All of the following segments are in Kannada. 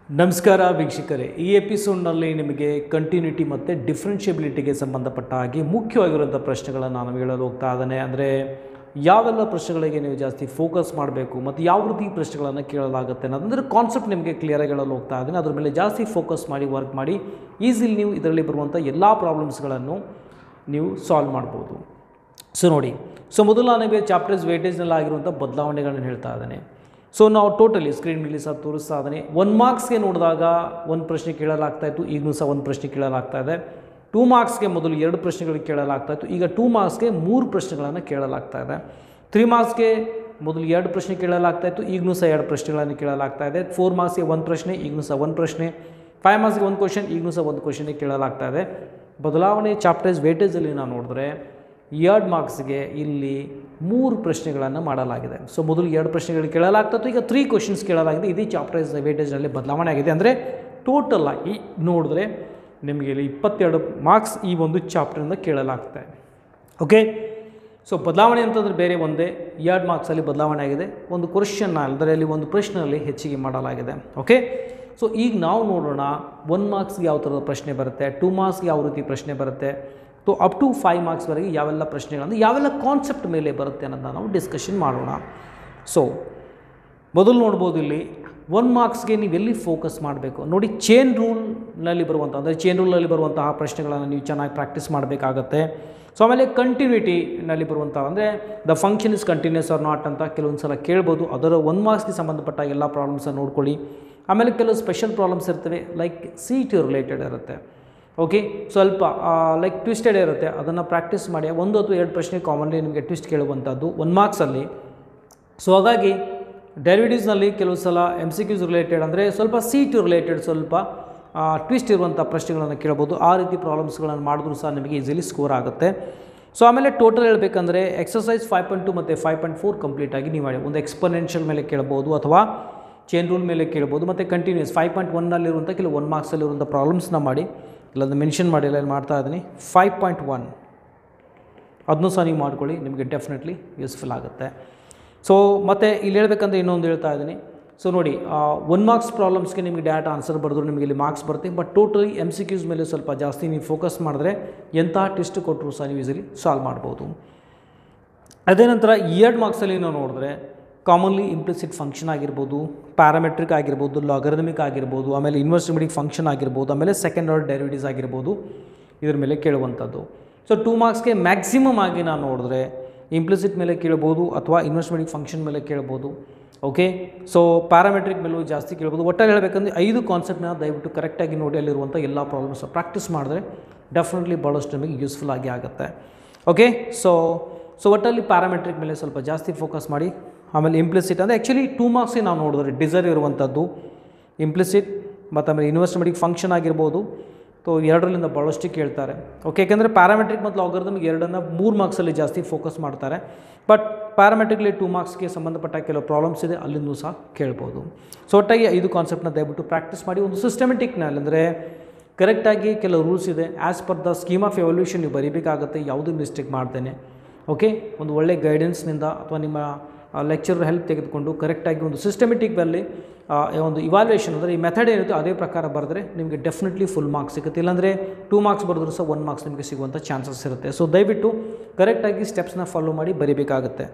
ನಮಸ್ಕಾರ ವೀಕ್ಷಕರೇ ಈ ಎಪಿಸೋಡ್ನಲ್ಲಿ ನಿಮಗೆ ಕಂಟಿನ್ಯೂಟಿ ಮತ್ತು ಡಿಫ್ರೆನ್ಷಿಯಬಿಲಿಟಿಗೆ ಸಂಬಂಧಪಟ್ಟ ಹಾಗೆ ಮುಖ್ಯವಾಗಿರುವಂಥ ಪ್ರಶ್ನೆಗಳನ್ನು ನಾನು ಹೇಳಲು ಹೋಗ್ತಾ ಇದ್ದಾನೆ ಅಂದರೆ ಯಾವೆಲ್ಲ ಪ್ರಶ್ನೆಗಳಿಗೆ ನೀವು ಜಾಸ್ತಿ ಫೋಕಸ್ ಮಾಡಬೇಕು ಮತ್ತು ಯಾವ ರೀತಿ ಪ್ರಶ್ನೆಗಳನ್ನು ಕೇಳಲಾಗುತ್ತೆ ಅನ್ನೋದಂದ್ರೆ ಕಾನ್ಸೆಪ್ಟ್ ನಿಮಗೆ ಕ್ಲಿಯರಾಗಿ ಹೇಳಲು ಹೋಗ್ತಾ ಇದ್ದೀನಿ ಅದ್ರ ಮೇಲೆ ಜಾಸ್ತಿ ಫೋಕಸ್ ಮಾಡಿ ವರ್ಕ್ ಮಾಡಿ ಈಸಿಲಿ ನೀವು ಇದರಲ್ಲಿ ಬರುವಂಥ ಎಲ್ಲ ಪ್ರಾಬ್ಲಮ್ಸ್ಗಳನ್ನು ನೀವು ಸಾಲ್ವ್ ಮಾಡ್ಬೋದು ಸೊ ನೋಡಿ ಸೊ ಮೊದಲು ನಾನು ನಿಮಗೆ ಚಾಪ್ಟರ್ಸ್ ವೇಟೇಜ್ನಲ್ಲಿ ಆಗಿರುವಂಥ ಬದಲಾವಣೆಗಳನ್ನು ಹೇಳ್ತಾ ಇದ್ದೇನೆ ಸೊ ನಾವು ಟೋಟಲಿ ಸ್ಕ್ರೀನ್ ಮೇಲೆ ಸಹ ತೋರಿಸ್ತಾ ಇದ್ದೀನಿ ಒನ್ ಮಾರ್ಕ್ಸ್ಗೆ ನೋಡಿದಾಗ ಒಂದು ಪ್ರಶ್ನೆ ಕೇಳಲಾಗ್ತಾ ಇತ್ತು ಈಗಲೂ ಸಹ ಒಂದು ಪ್ರಶ್ನೆ ಕೇಳಲಾಗ್ತಾ ಇದೆ ಟೂ ಮಾರ್ಕ್ಸ್ಗೆ ಮೊದಲು ಎರಡು ಪ್ರಶ್ನೆಗಳು ಕೇಳಲಾಗ್ತಾ ಇತ್ತು ಈಗ ಟೂ ಮಾರ್ಕ್ಸ್ಗೆ ಮೂರು ಪ್ರಶ್ನೆಗಳನ್ನು ಕೇಳಲಾಗ್ತಾ ಇದೆ ತ್ರೀ ಮಾರ್ಕ್ಸ್ಗೆ ಮೊದಲು ಎರಡು ಪ್ರಶ್ನೆ ಕೇಳಲಾಗ್ತಾ ಇತ್ತು ಈಗಲೂ ಸಹ ಎರಡು ಪ್ರಶ್ನೆಗಳನ್ನು ಕೇಳಲಾಗ್ತಾ ಇದೆ ಫೋರ್ ಮಾರ್ಕ್ಸ್ಗೆ ಒಂದು ಪ್ರಶ್ನೆ ಈಗಲೂ ಸಹ ಒಂದು ಪ್ರಶ್ನೆ ಫೈವ್ ಮಾರ್ಕ್ಸ್ಗೆ ಒಂದು ಕ್ವಶನ್ ಈಗಲೂ ಸಹ ಒಂದು ಕ್ವಶನ್ ಕೇಳಲಾಗ್ತಾ ಇದೆ ಬದಲಾವಣೆ ಚಾಪ್ಟರ್ಸ್ ವೇಟೇಜಲ್ಲಿ ನಾವು ನೋಡಿದ್ರೆ ಎರಡು ಮಾರ್ಕ್ಸ್ಗೆ ಇಲ್ಲಿ ಮೂರು ಪ್ರಶ್ನೆಗಳನ್ನು ಮಾಡಲಾಗಿದೆ ಸೊ ಮೊದಲು ಎರಡು ಪ್ರಶ್ನೆಗಳು ಕೇಳಲಾಗ್ತಿತ್ತು ಈಗ ತ್ರೀ ಕ್ವಶನ್ಸ್ ಕೇಳಲಾಗಿದೆ ಇದೇ ಚಾಪ್ಟರ್ಸ್ ವೇಟೇಜ್ನಲ್ಲಿ ಬದಲಾವಣೆ ಆಗಿದೆ ಅಂದರೆ ಟೋಟಲ್ ಆಗಿ ನೋಡಿದ್ರೆ ನಿಮಗೆ ಇಲ್ಲಿ ಇಪ್ಪತ್ತೆರಡು ಮಾರ್ಕ್ಸ್ ಈ ಒಂದು ಚಾಪ್ಟರಿಂದ ಕೇಳಲಾಗ್ತಾ ಇದೆ ಓಕೆ ಸೊ ಬದಲಾವಣೆ ಅಂತಂದರೆ ಬೇರೆ ಒಂದೇ ಎರಡು ಮಾರ್ಕ್ಸಲ್ಲಿ ಬದಲಾವಣೆ ಆಗಿದೆ ಒಂದು ಕ್ವಶನ್ನ ಅಂದರೆ ಅಲ್ಲಿ ಒಂದು ಪ್ರಶ್ನೆಯಲ್ಲಿ ಹೆಚ್ಚಿಗೆ ಮಾಡಲಾಗಿದೆ ಓಕೆ ಸೊ ಈಗ ನಾವು ನೋಡೋಣ ಒನ್ ಮಾರ್ಕ್ಸ್ಗೆ ಯಾವ ಥರದ ಪ್ರಶ್ನೆ ಬರುತ್ತೆ ಟೂ ಮಾರ್ಕ್ಸ್ಗೆ ಯಾವ ರೀತಿ ಪ್ರಶ್ನೆ ಬರುತ್ತೆ ಸೊ ಅಪ್ ಟು ಫೈವ್ ಮಾರ್ಕ್ಸ್ವರೆಗೆ ಯಾವೆಲ್ಲ ಪ್ರಶ್ನೆಗಳನ್ನು ಯಾವೆಲ್ಲ ಕಾನ್ಸೆಪ್ಟ್ ಮೇಲೆ ಬರುತ್ತೆ ಅನ್ನೋದನ್ನ ನಾವು ಡಿಸ್ಕಷನ್ ಮಾಡೋಣ ಸೊ ಮೊದಲು ನೋಡ್ಬೋದು ಇಲ್ಲಿ ಒನ್ ಮಾರ್ಕ್ಸ್ಗೆ ನೀವು ಎಲ್ಲಿ ಫೋಕಸ್ ಮಾಡಬೇಕು ನೋಡಿ ಚೇನ್ ರೂಲ್ನಲ್ಲಿ ಬರುವಂಥ ಅಂದರೆ ಚೇನ್ ರೂಲ್ನಲ್ಲಿ ಬರುವಂತಹ ಪ್ರಶ್ನೆಗಳನ್ನು ನೀವು ಚೆನ್ನಾಗಿ ಪ್ರಾಕ್ಟೀಸ್ ಮಾಡಬೇಕಾಗತ್ತೆ ಸೊ ಆಮೇಲೆ ಕಂಟಿನ್ಯೂಟಿನಲ್ಲಿ ಬರುವಂಥ ಅಂದರೆ the function is continuous or not ಅಂತ ಕೆಲವೊಂದು ಸಲ ಕೇಳ್ಬೋದು ಅದರ ಒನ್ ಮಾರ್ಕ್ಸ್ಗೆ ಸಂಬಂಧಪಟ್ಟ ಎಲ್ಲ ಪ್ರಾಬ್ಲಮ್ಸನ್ನು ನೋಡ್ಕೊಳ್ಳಿ ಆಮೇಲೆ ಕೆಲವು ಸ್ಪೆಷಲ್ ಪ್ರಾಬ್ಲಮ್ಸ್ ಇರ್ತವೆ ಲೈಕ್ ಸಿ ಟಿ ರಿಲೇಟೆಡ್ ಇರುತ್ತೆ ಓಕೆ ಸ್ವಲ್ಪ ಲೈಕ್ ಟ್ವಿಸ್ಟೆಡ್ ಇರುತ್ತೆ ಅದನ್ನು ಪ್ರಾಕ್ಟೀಸ್ ಮಾಡಿ ಒಂದು ಅಥವಾ ಎರಡು ಪ್ರಶ್ನೆ ಕಾಮನ್ಲಿ ನಿಮಗೆ ಟ್ವಿಸ್ಟ್ ಕೇಳುವಂಥದ್ದು ಒನ್ ಮಾರ್ಕ್ಸಲ್ಲಿ ಸೊ ಹಾಗಾಗಿ ಡೆರಿವಿಟೀಸ್ನಲ್ಲಿ ಕೆಲವು ಸಲ ಎಮ್ ಸಿ ಕ್ಯೂಸ್ ರಿಲೇಟೆಡ್ ಅಂದರೆ ಸ್ವಲ್ಪ ಸೀಟ್ ರಿಲೇಟೆಡ್ ಸ್ವಲ್ಪ ಟ್ವಿಸ್ಟ್ ಇರುವಂಥ ಪ್ರಶ್ನೆಗಳನ್ನು ಕೇಳ್ಬೋದು ಆ ರೀತಿ ಪ್ರಾಬ್ಲಮ್ಸ್ಗಳನ್ನು ಮಾಡಿದ್ರೂ ಸಹ ನಿಮಗೆ ಈಸಿಲಿ ಸ್ಕೋರ್ ಆಗುತ್ತೆ ಸೊ ಆಮೇಲೆ ಟೋಟಲ್ ಹೇಳಬೇಕಂದ್ರೆ ಎಕ್ಸಸೈಸ್ ಫೈವ್ ಪಾಯಿಂಟ್ ಟು ಮತ್ತು ಫೈವ್ ಪಾಯಿಂಟ್ ಫೋರ್ ಕಂಪ್ಲೀಟಾಗಿ ನೀವು ಮಾಡಿ ಒಂದು ಎಕ್ಸ್ಪನೆನ್ಷಿಯಲ್ ಮೇಲೆ ಕೇಳ್ಬೋದು ಅಥವಾ ಚೇನ್ ರೂಲ್ ಮೇಲೆ ಕೇಳ್ಬೋದು ಮತ್ತು ಕಂಟಿನ್ಯೂಸ್ ಫೈವ್ ಪಾಯಿಂಟ್ ಒನ್ನಲ್ಲಿರುವಂಥ ಕೆಲವು ಒನ್ ಮಾರ್ಕ್ಸಲ್ಲಿರುವಂಥ ಪ್ರಾಬ್ಲಮ್ಸ್ನ ಮಾಡಿ ಇಲ್ಲದು ಮೆನ್ಷನ್ ಮಾಡಿ ಎಲ್ಲ ಮಾಡ್ತಾ ಇದ್ದೀನಿ ಫೈವ್ ಪಾಯಿಂಟ್ ಒನ್ ಅದನ್ನೂ ಸಹ ನೀವು ಮಾಡ್ಕೊಳ್ಳಿ ನಿಮಗೆ ಡೆಫಿನೆಟ್ಲಿ ಯೂಸ್ಫುಲ್ ಆಗುತ್ತೆ ಸೊ ಮತ್ತು ಇಲ್ಲಿ ಹೇಳ್ಬೇಕಂದ್ರೆ ಇನ್ನೊಂದು ಹೇಳ್ತಾ ಇದ್ದೀನಿ ಸೊ ನೋಡಿ ಒನ್ ಮಾರ್ಕ್ಸ್ ಪ್ರಾಬ್ಲಮ್ಸ್ಗೆ ನಿಮಗೆ ಡೈರೆಕ್ಟ್ ಆನ್ಸರ್ ಬರೆದ್ರು ನಿಮಗೆ ಇಲ್ಲಿ ಮಾರ್ಕ್ಸ್ ಬರುತ್ತೆ but totally M C Qs ಮೇಲೆ ಸ್ವಲ್ಪ ಜಾಸ್ತಿ ನೀವು ಫೋಕಸ್ ಮಾಡಿದ್ರೆ ಎಂಥ ಟೆಸ್ಟ್ ಕೊಟ್ಟರು ಸಹ ನೀವು ಈಸಿಲಿ ಸಾಲ್ವ್ ಮಾಡ್ಬೋದು ಅದೇ ನಂತರ ಎರಡು ಮಾರ್ಕ್ಸಲ್ಲಿ ನಾವು ನೋಡಿದ್ರೆ ಕಾಮನ್ಲಿ ಇಂಪ್ಲಿಸಿಟ್ ಫಂಕ್ಷನ್ ಆಗಿರ್ಬೋದು ಪ್ಯಾರಾಮೆಟ್ರಿಕ್ ಆಗಿರ್ಬೋದು ಲಾಗರಿದಮಿಕ್ ಆಗಿರ್ಬೋದು ಆಮೇಲೆ ಇನ್ವೆಸ್ಟಿಮೇಟಿಕ್ ಫಂಕ್ಷನ್ ಆಗಿರ್ಬೋದು ಆಮೇಲೆ ಸೆಕೆಂಡ್ ಆರ್ಡರ್ ಡೆರಿವಿಟೀಸ್ ಆಗಿರ್ಬೋದು ಇದ್ರ ಮೇಲೆ ಕೇಳುವಂಥದ್ದು ಸೊ ಟೂ ಮಾರ್ಕ್ಸ್ಗೆ ಮ್ಯಾಕ್ಸಿಮಮ್ ಆಗಿ ನಾನು ನೋಡಿದ್ರೆ ಇಂಪ್ಲಿಸಿಟ್ ಮೇಲೆ ಕೇಳ್ಬೋದು ಅಥವಾ ಇನ್ವೆಸ್ಟ್ಮೆಂಟಿಕ್ ಫಂಕ್ಷನ್ ಮೇಲೆ ಕೇಳ್ಬೋದು ಓಕೆ ಸೊ ಪ್ಯಾರಾಮೆಟ್ರಿಕ್ ಮೇಲೂ ಜಾಸ್ತಿ ಕೇಳ್ಬೋದು ಒಟ್ಟಾರೆ ಹೇಳಬೇಕಂದ್ರೆ ಐದು ಕಾನ್ಸೆಪ್ಟ್ನ ದಯವಿಟ್ಟು ಕರೆಕ್ಟಾಗಿ ನೋಡಿ ಅಲ್ಲಿರುವಂಥ ಎಲ್ಲ ಪ್ರಾಬ್ಲಮ್ಸ್ ಪ್ರಾಕ್ಟೀಸ್ ಮಾಡಿದ್ರೆ ಡೆಫಿನೆಟ್ಲಿ ಭಾಳಷ್ಟು ನಮಗೆ ಯೂಸ್ಫುಲ್ ಆಗಿ ಆಗುತ್ತೆ ಓಕೆ ಸೊ ಸೊ ಒಟ್ಟಲ್ಲಿ ಪ್ಯಾರಾಮೆಟ್ರಿಕ್ ಮೇಲೆ ಸ್ವಲ್ಪ ಜಾಸ್ತಿ ಫೋಕಸ್ ಮಾಡಿ ಆಮೇಲೆ ಇಂಪ್ಲಿಸಿಟ್ ಅಂದರೆ ಆ್ಯಕ್ಚುಲಿ ಟೂ ಮಾರ್ಕ್ಸಿಗೆ ನಾವು ನೋಡಿದ್ರೆ ಡಿಸೈರ್ ಇರುವಂಥದ್ದು ಇಂಪ್ಲಿಸಿಟ್ ಮತ್ತು ಆಮೇಲೆ ಇನ್ವೆಸ್ಟ್ಮೆಂಟಿಗೆ ಫಂಕ್ಷನ್ ಆಗಿರ್ಬೋದು ಸೊ ಎರಡರಿಂದ ಭಾಳಷ್ಟು ಕೇಳ್ತಾರೆ ಓಕೆ ಯಾಕೆಂದರೆ ಪ್ಯಾರಾಮೆಟ್ರಿಕ್ ಮತ್ತು ಲಾಗರ್ದಮ್ಗೆ ಎರಡನ್ನು ಮೂರು ಮಾರ್ಕ್ಸಲ್ಲಿ ಜಾಸ್ತಿ ಫೋಕಸ್ ಮಾಡ್ತಾರೆ ಬಟ್ ಪ್ಯಾರಾಮೆಟ್ರಿಕ್ಲಿ ಟೂ ಮಾರ್ಕ್ಸ್ಗೆ ಸಂಬಂಧಪಟ್ಟ ಕೆಲವು ಪ್ರಾಬ್ಲಮ್ಸ್ ಇದೆ ಅಲ್ಲಿಂದೂ ಸಹ ಕೇಳ್ಬೋದು ಸೊ ಒಟ್ಟಾಗಿ ಐದು ಕಾನ್ಸೆಪ್ಟ್ನ ದಯವಿಟ್ಟು ಪ್ರಾಕ್ಟೀಸ್ ಮಾಡಿ ಒಂದು ಸಿಸ್ಟಮೆಟಿಕ್ನಲ್ಲಿ ಅಂದರೆ ಕರೆಕ್ಟಾಗಿ ಕೆಲವು ರೂಲ್ಸ್ ಇದೆ as per the scheme of evaluation ನೀವು ಬರೀಬೇಕಾಗುತ್ತೆ ಯಾವುದೂ ಮಿಸ್ಟೇಕ್ ಮಾಡ್ತೇನೆ ಓಕೆ ಒಂದು ಒಳ್ಳೆ ಗೈಡೆನ್ಸ್ನಿಂದ ಅಥವಾ ನಿಮ್ಮ ಲೆಕ್ಚರ್ ಹೆಲ್ಪ್ ತೆಗೆದುಕೊಂಡು ಕರೆಕ್ಟಾಗಿ ಒಂದು ಸಿಸ್ಟಮೆಟಿಕ್ನಲ್ಲಿ ಒಂದು ಇವಾಲ್ಯೂಯೇಷನ್ ಅಂದರೆ ಈ ಮೆಥಡ್ ಏನಿರುತ್ತೆ ಅದೇ ಪ್ರಕಾರ ಬರೆದ್ರೆ ನಿಮಗೆ ಡೆಫಿನೆಟ್ಲಿ ಫುಲ್ ಮಾರ್ಕ್ಸ್ ಸಿಗುತ್ತೆ ಇಲ್ಲಾಂದರೆ ಟೂ ಮಾರ್ಕ್ಸ್ ಬರೆದ್ರು ಸಹ ಒನ್ ಮಾರ್ಕ್ಸ್ ನಿಮಗೆ ಸಿಗುವಂಥ ಚಾನ್ಸಸ್ ಇರುತ್ತೆ ಸೊ ದಯವಿಟ್ಟು ಕರೆಕ್ಟಾಗಿ ಸ್ಟೆಪ್ಸ್ನ ಫಾಲೋ ಮಾಡಿ ಬರೀಬೇಕಾಗುತ್ತೆ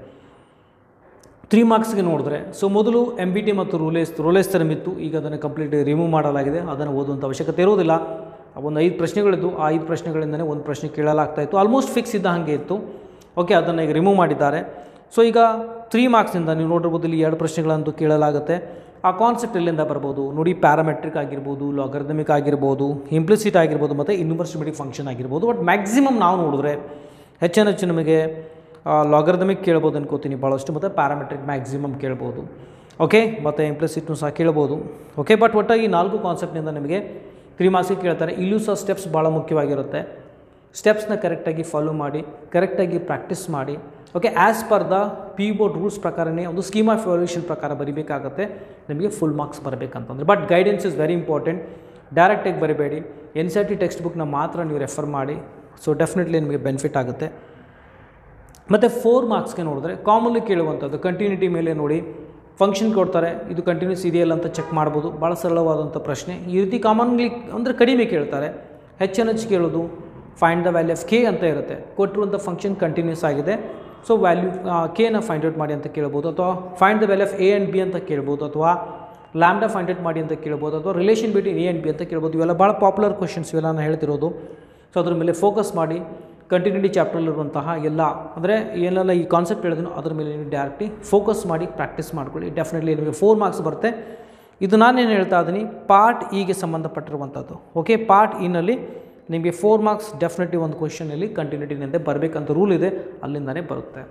ತ್ರೀ ಮಾರ್ಕ್ಸ್ಗೆ ನೋಡಿದ್ರೆ ಸೊ ಮೊದಲು ಎಮ್ ಬಿ ಟಿ ಮತ್ತು ರೂಲೇಸ್ ರೂಲೇಸ್ ಥರಮಿತ್ತು ಈಗ ಅದನ್ನು ಕಂಪ್ಲೀಟ್ ರಿಮೂವ್ ಮಾಡಲಾಗಿದೆ ಅದನ್ನು ಓದುವಂಥ ಅವಶ್ಯಕತೆ ಇರೋದಿಲ್ಲ ಒಂದು ಐದು ಪ್ರಶ್ನೆಗಳಿದ್ದು ಆ ಐದು ಪ್ರಶ್ನೆಗಳಿಂದಲೇ ಒಂದು ಪ್ರಶ್ನೆ ಕೇಳಲಾಗ್ತಾ ಇತ್ತು ಆಲ್ಮೋಸ್ಟ್ ಫಿಕ್ಸ್ ಇದ್ದ ಹಾಗೆ ಇತ್ತು ಓಕೆ ಅದನ್ನು ಈಗ ರಿಮೂವ್ ಮಾಡಿದ್ದಾರೆ ಸೊ ಈಗ ತ್ರೀ ಮಾರ್ಕ್ಸಿಂದ ನೀವು ನೋಡಿರ್ಬೋದು ಇಲ್ಲಿ ಎರಡು ಪ್ರಶ್ನೆಗಳಂತೂ ಕೇಳಲಾಗುತ್ತೆ ಆ ಕಾನ್ಸೆಪ್ಟ್ ಎಲ್ಲಿಂದ ಬರ್ಬೋದು ನೋಡಿ ಪ್ಯಾರಾಮೆಟ್ರಿಕ್ ಆಗಿರ್ಬೋದು ಲಾಗರ್ದಮಿಕ್ ಆಗಿರ್ಬೋದು ಇಂಪ್ಲಿಸಿಟ್ ಆಗಿರ್ಬೋದು ಮತ್ತು ಇನ್ವರ್ಸಿಮೆಟಿಕ್ ಫಂಕ್ಷನ್ ಆಗಿರ್ಬೋದು ಬಟ್ ಮ್ಯಾಕ್ಸಿಮಮ್ ನಾವು ನೋಡಿದ್ರೆ ಹೆಚ್ಚಿನ ಹೆಚ್ಚು ನಮಗೆ ಲಾಗರ್ದಮಿಕ್ ಕೇಳ್ಬೋದು ಅನ್ಕೋತೀನಿ ಭಾಳಷ್ಟು ಮತ್ತು ಪ್ಯಾರಾಮೆಟ್ರಿಕ್ ಮ್ಯಾಕ್ಸಿಮಮ್ ಕೇಳ್ಬೋದು ಓಕೆ ಮತ್ತು ಇಂಪ್ಲಿಸಿಟ್ನು ಸಹ ಕೇಳ್ಬೋದು ಓಕೆ ಬಟ್ ಒಟ್ಟಾಗಿ ನಾಲ್ಕು ಕಾನ್ಸೆಪ್ಟ್ನಿಂದ ನಿಮಗೆ ತ್ರೀ ಮಾರ್ಕ್ಸಿಗೆ ಕೇಳ್ತಾರೆ ಇಲ್ಲೂ ಸಹ ಸ್ಟೆಪ್ಸ್ ಭಾಳ ಮುಖ್ಯವಾಗಿರುತ್ತೆ ಸ್ಟೆಪ್ಸ್ನ ಕರೆಕ್ಟಾಗಿ ಫಾಲೋ ಮಾಡಿ ಕರೆಕ್ಟಾಗಿ ಪ್ರಾಕ್ಟೀಸ್ ಮಾಡಿ okay as per the P board rules ಪ್ರಕಾರನೇ ಒಂದು ಸ್ಕೀಮ್ ಆಫ್ ಎವಲ್ಯೂಷನ್ ಪ್ರಕಾರ ಬರೀಬೇಕಾಗುತ್ತೆ ನಿಮಗೆ ಫುಲ್ ಮಾರ್ಕ್ಸ್ ಬರಬೇಕಂತಂದ್ರೆ but guidance is very important ಡೈರೆಕ್ಟಾಗಿ ಬರಿಬೇಡಿ N C R T text ಬುಕ್ನ ಮಾತ್ರ ನೀವು ರೆಫರ್ ಮಾಡಿ ಸೊ ಡೆಫಿನೆಟ್ಲಿ ನಿಮಗೆ ಬೆನಿಫಿಟ್ ಆಗುತ್ತೆ ಮತ್ತು ಫೋರ್ ಮಾರ್ಕ್ಸ್ಗೆ ನೋಡಿದ್ರೆ ಕಾಮನ್ಲಿ ಕೇಳುವಂಥದ್ದು ಕಂಟಿನ್ಯೂಟಿ ಮೇಲೆ ನೋಡಿ ಫಂಕ್ಷನ್ ಕೊಡ್ತಾರೆ ಇದು ಕಂಟಿನ್ಯೂಸ್ ಇದೆಯಲ್ಲ ಅಂತ ಚೆಕ್ ಮಾಡ್ಬೋದು ಭಾಳ ಸರಳವಾದಂಥ ಪ್ರಶ್ನೆ ಈ ರೀತಿ ಕಾಮನ್ಲಿ ಅಂದರೆ ಕಡಿಮೆ ಕೇಳ್ತಾರೆ ಹೆಚ್ಚಿನ ಹೆಚ್ಚು ಕೇಳೋದು find the value of K ಅಂತ ಇರುತ್ತೆ ಕೊಟ್ಟಿರುವಂಥ ಫಂಕ್ಷನ್ ಕಂಟಿನ್ಯೂಸ್ ಆಗಿದೆ ಸೊ ವ್ಯಾಲ್ಯೂ ಕೆನ ಫೈಂಡ್ ಔಟ್ ಮಾಡಿ ಅಂತ ಕೇಳ್ಬೋದು ಅಥವಾ find the value of A and B ಅಂತ ಕೇಳ್ಬೋದು ಅಥವಾ ಲ್ಯಾಂಡಾ ಫೈಂಡ್ ಔಟ್ ಮಾಡಿ ಅಂತ ಕೇಳ್ಬೋದು ಅಥವಾ relation between A and B ಅಂತ ಕೇಳ್ಬೋದು ಇವೆಲ್ಲ ಭಾಳ ಪಾಪ್ಯುಲರ್ ಕ್ವಶನ್ಸ್ ಇವೆಲ್ಲ ನಾನು ಹೇಳ್ತಿರೋದು ಸೊ ಅದ್ರ ಮೇಲೆ ಫೋಕಸ್ ಮಾಡಿ ಕಂಟಿನ್ಯೂಟಿ ಚಾಪ್ಟರ್ಲಿರುವಂತಹ ಎಲ್ಲ ಅಂದರೆ ಏನೆಲ್ಲ ಈ ಕಾನ್ಸೆಪ್ಟ್ ಹೇಳಿದ್ರು ಅದ್ರ ಮೇಲೆ ನೀವು ಡೈರೆಕ್ಟ್ಲಿ ಫೋಕಸ್ ಮಾಡಿ ಪ್ರಾಕ್ಟೀಸ್ ಮಾಡ್ಕೊಳ್ಳಿ ಡೆಫಿನೆಟ್ಲಿ ನಿಮಗೆ ಫೋರ್ ಮಾರ್ಕ್ಸ್ ಬರುತ್ತೆ ಇದು ನಾನೇನು ಹೇಳ್ತಾ ಇದ್ದೀನಿ ಪಾರ್ಟ್ ಇಗೆ ಸಂಬಂಧಪಟ್ಟಿರುವಂಥದ್ದು ಓಕೆ ಪಾರ್ಟ್ ಇನಲ್ಲಿ ನಿಮಗೆ ಫೋರ್ ಮಾರ್ಕ್ಸ್ ಡೆಫಿನೆಟ್ಲಿ ಒಂದು ಕ್ವಶನಲ್ಲಿ ಕಂಟಿನ್ಯೂಟಿನಿಂದ ಬರಬೇಕಂತ ರೂಲ್ ಇದೆ ಅಲ್ಲಿಂದನೇ ಬರುತ್ತೆ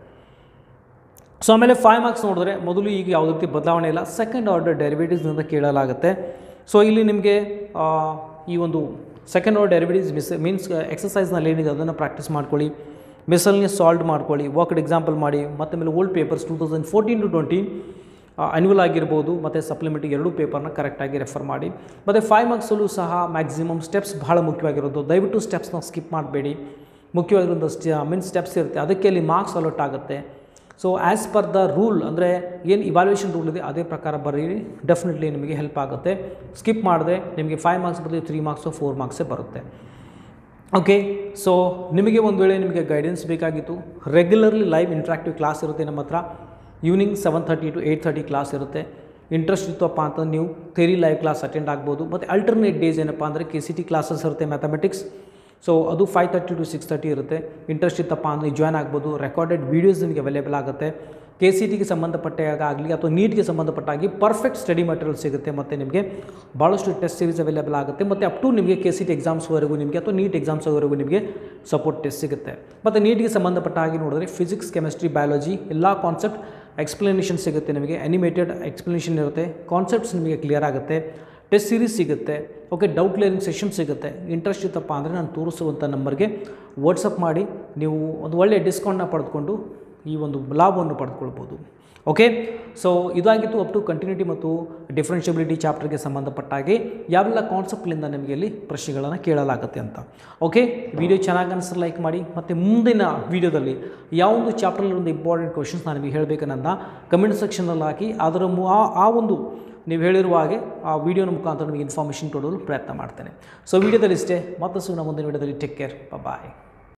ಸೊ ಆಮೇಲೆ ಫೈವ್ ಮಾರ್ಕ್ಸ್ ನೋಡಿದ್ರೆ ಮೊದಲು ಈಗ ಯಾವುದೇ ರೀತಿ ಬದಲಾವಣೆ ಇಲ್ಲ ಸೆಕೆಂಡ್ ಆರ್ಡರ್ ಡೆರಿವೇಟಿವ್ಸ್ನಿಂದ ಕೇಳಲಾಗುತ್ತೆ ಸೊ ಇಲ್ಲಿ ನಿಮಗೆ ಆ, ಈ ಒಂದು second order derivatives miscellaneous ಎಕ್ಸಸೈಸ್ನಲ್ಲಿ ಏನಿದೆ ಅದನ್ನು ಪ್ರಾಕ್ಟೀಸ್ ಮಾಡ್ಕೊಳ್ಳಿ ಮಿಸಲ್ನಿ ಸಾಲ್ವ್ ಮಾಡ್ಕೊಳ್ಳಿ ವರ್ಕ್ಡ್ ಎಕ್ಸಾಂಪಲ್ ಮಾಡಿ ಮತ್ತು ಆಮೇಲೆ old papers two thousand fourteen to twenty annual ಆಗಿರ್ಬೋದು ಮತ್ತು ಸಪ್ಲಿಮೆಂಟ್ರಿ ಎರಡೂ ಪೇಪರ್ನ ಕರೆಕ್ಟಾಗಿ ರೆಫರ್ ಮಾಡಿ ಮತ್ತು ಫೈವ್ ಮಾರ್ಕ್ಸಲ್ಲೂ ಸಹ ಮ್ಯಾಕ್ಸಿಮಮ್ ಸ್ಟೆಪ್ಸ್ ಭಾಳ ಮುಖ್ಯವಾಗಿರೋದು ದಯವಿಟ್ಟು ಸ್ಟೆಪ್ಸ್ನ ಸ್ಕಿಪ್ ಮಾಡಬೇಡಿ ಮುಖ್ಯವಾಗಿರೋದು ಮೀನ್ ಸ್ಟೆಪ್ಸ್ ಇರುತ್ತೆ ಅದಕ್ಕೆ ಅಲ್ಲಿ ಮಾರ್ಕ್ಸ್ ಅಲೋಟ್ ಆಗುತ್ತೆ so as per the rule ಅಂದರೆ ಏನು ಇವಾಲ್ಯೂಯೇಷನ್ ರೂಲ್ ಇದೆ ಅದೇ ಪ್ರಕಾರ ಬರೀರಿ ಡೆಫಿನೆಟ್ಲಿ ನಿಮಗೆ ಹೆಲ್ಪ್ ಆಗುತ್ತೆ ಸ್ಕಿಪ್ ಮಾಡಿದ್ರೆ ನಿಮಗೆ ಫೈವ್ ಮಾರ್ಕ್ಸ್ ಬದಲು ತ್ರೀ ಮಾರ್ಕ್ಸು ಫೋರ್ ಮಾರ್ಕ್ಸೇ ಬರುತ್ತೆ ಓಕೆ ಸೊ ನಿಮಗೆ ಒಂದು ವೇಳೆ ನಿಮಗೆ ಗೈಡೆನ್ಸ್ ಬೇಕಾಗಿತ್ತು ರೆಗ್ಯುಲರ್ಲಿ ಲೈವ್ ಇಂಟ್ರಾಕ್ಟಿವ್ ಕ್ಲಾಸ್ ಇರುತ್ತೆ ನಮ್ಮ ಹತ್ರ evening seven thirty to eight thirty class ಇರುತ್ತೆ ಇಂಟ್ರೆಸ್ಟ್ ಇತ್ತಪ್ಪ ಅಂತ ನೀವು ಥೆರಿ ಲೈವ್ ಕ್ಲಾಸ್ ಅಟೆಂಡ್ ಆಗ್ಬೋದು ಮತ್ತು ಅಲ್ಟರ್ನೇಟ್ ಡೇಸ್ ಏನಪ್ಪ ಅಂದರೆ ಕೆ ಸಿ ಟಿ ಕ್ಲಾಸಸ್ ಇರುತ್ತೆ ಮ್ಯಾಥಮೆಟಿಕ್ಸ್ ಸೊ ಅದು five thirty to six thirty ಇರುತ್ತೆ ಇಂಟ್ರೆಸ್ಟ್ ಇತ್ತಪ್ಪ ಅಂದರೆ ಜಾಯ್ನ್ ಆಗ್ಬೋದು ರೆಕಾರ್ಡೆಡ್ ವೀಡಿಯೋಸ್ ನಿಮಗೆ ಅವೈಲೇಬಲ್ ಆಗುತ್ತೆ ಕೆ ಸಿ ಟಿಗೆ ಸಂಬಂಧಪಟ್ಟಾಗ ಆಗಲಿ ಅಥವಾ ನೀಟ್ಗೆ ಸಂಬಂಧಪಟ್ಟಾಗಿ ಪರ್ಫೆಕ್ಟ್ ಸ್ಟಡಿ ಮಟೀರಿಯಲ್ ಸಿಗುತ್ತೆ ಮತ್ತು ನಿಮಗೆ ಭಾಳಷ್ಟು ಟೆಸ್ಟ್ ಸೀರೀಸ್ ಅವೈಲೇಬಲ್ ಆಗುತ್ತೆ ಮತ್ತು ಅಪ್ ಟು ನಿಮಗೆ ಕೆ ಸಿ ಟಿ ಎಕ್ಸಾಮ್ಸ್ವರೆಗೂ ನಿಮಗೆ ಅಥವಾ ನೀಟ್ ಎಕ್ಸಾಮ್ಸ್ವರೆಗೂ ನಿಮಗೆ ಸಪೋರ್ಟ್ ಟೆಸ್ಟ್ ಸಿಗುತ್ತೆ ಮತ್ತು ನೀಟ್ಗೆ ಸಂಬಂಧಪಟ್ಟ ಹಾಗೆ ನೋಡಿದ್ರೆ ಫಿಸಿಕ್ಸ್ ಕೆಮಿಸ್ಟ್ರಿ ಬಯಾಲಜಿ ಎಲ್ಲ ಕಾನ್ಸೆಪ್ಟ್ ಎಕ್ಸ್ಪ್ಲನೇಷನ್ ಸಿಗುತ್ತೆ ನಿಮಗೆ ಅನಿಮೇಟೆಡ್ ಎಕ್ಸ್ಪ್ಲನೇಷನ್ ಇರುತ್ತೆ ಕಾನ್ಸೆಪ್ಟ್ಸ್ ನಿಮಗೆ ಕ್ಲಿಯರ್ ಆಗುತ್ತೆ ಟೆಸ್ಟ್ ಸೀರೀಸ್ ಸಿಗುತ್ತೆ ಓಕೆ ಡೌಟ್ ಕ್ಲಿಯರಿಂಗ್ ಸೆಷನ್ ಸಿಗುತ್ತೆ ಇಂಟ್ರೆಸ್ಟ್ ಇತ್ತಪ್ಪ ಅಂದರೆ ನಾನು ತೋರಿಸುವಂಥ ನಂಬರ್ಗೆ ವಾಟ್ಸಪ್ ಮಾಡಿ ನೀವು ಒಂದು ಒಳ್ಳೆಯ ಡಿಸ್ಕೌಂಟ್ನ ಪಡೆದುಕೊಂಡು ಈ ಒಂದು ಲಾಭವನ್ನು ಪಡೆದುಕೊಳ್ಬೋದು ಓಕೆ ಸೊ ಇದಾಗಿತ್ತು ಅಪ್ ಟು ಕಂಟಿನ್ಯೂಟಿ ಮತ್ತು ಡಿಫ್ರೆನ್ಷಿಯಬಿಲಿಟಿ ಚಾಪ್ಟರ್ಗೆ ಸಂಬಂಧಪಟ್ಟ ಹಾಗೆ ಯಾವೆಲ್ಲ ಕಾನ್ಸೆಪ್ಟ್ಲಿಂದ ನಿಮಗೆ ಇಲ್ಲಿ ಪ್ರಶ್ನೆಗಳನ್ನು ಕೇಳಲಾಗುತ್ತೆ ಅಂತ ಓಕೆ ವಿಡಿಯೋ ಚೆನ್ನಾಗಿ ಅನಿಸಿದ್ರೆ ಲೈಕ್ ಮಾಡಿ ಮತ್ತು ಮುಂದಿನ ವೀಡಿಯೋದಲ್ಲಿ ಯಾವೊಂದು ಚಾಪ್ಟರ್ಲಿರುವಂಥ ಇಂಪಾರ್ಟೆಂಟ್ ಕ್ವಶನ್ಸ್ ನಾನು ನಿಮಗೆ ಹೇಳಬೇಕನ್ನೋದನ್ನ ಕಮೆಂಟ್ ಸೆಕ್ಷನಲ್ಲಿ ಹಾಕಿ ಅದರ ಮು ಆ- ಆ ಒಂದು ನೀವು ಹೇಳಿರುವ ಹಾಗೆ ಆ ವಿಡಿಯೋನ ಮುಖಾಂತರ ನಿಮಗೆ ಇನ್ಫಾರ್ಮೇಷನ್ ಕೊಡಲು ಪ್ರಯತ್ನ ಮಾಡ್ತೇನೆ ಸೊ ವಿಡಿಯೋದಲ್ಲಿ ಇಷ್ಟೇ ಮತ್ತಷ್ಟು ನಮ್ಮ ಮುಂದಿನ ವಿಡಿಯೋದಲ್ಲಿ ಟೇಕ್ ಕೇರ್ ಬಾಯ್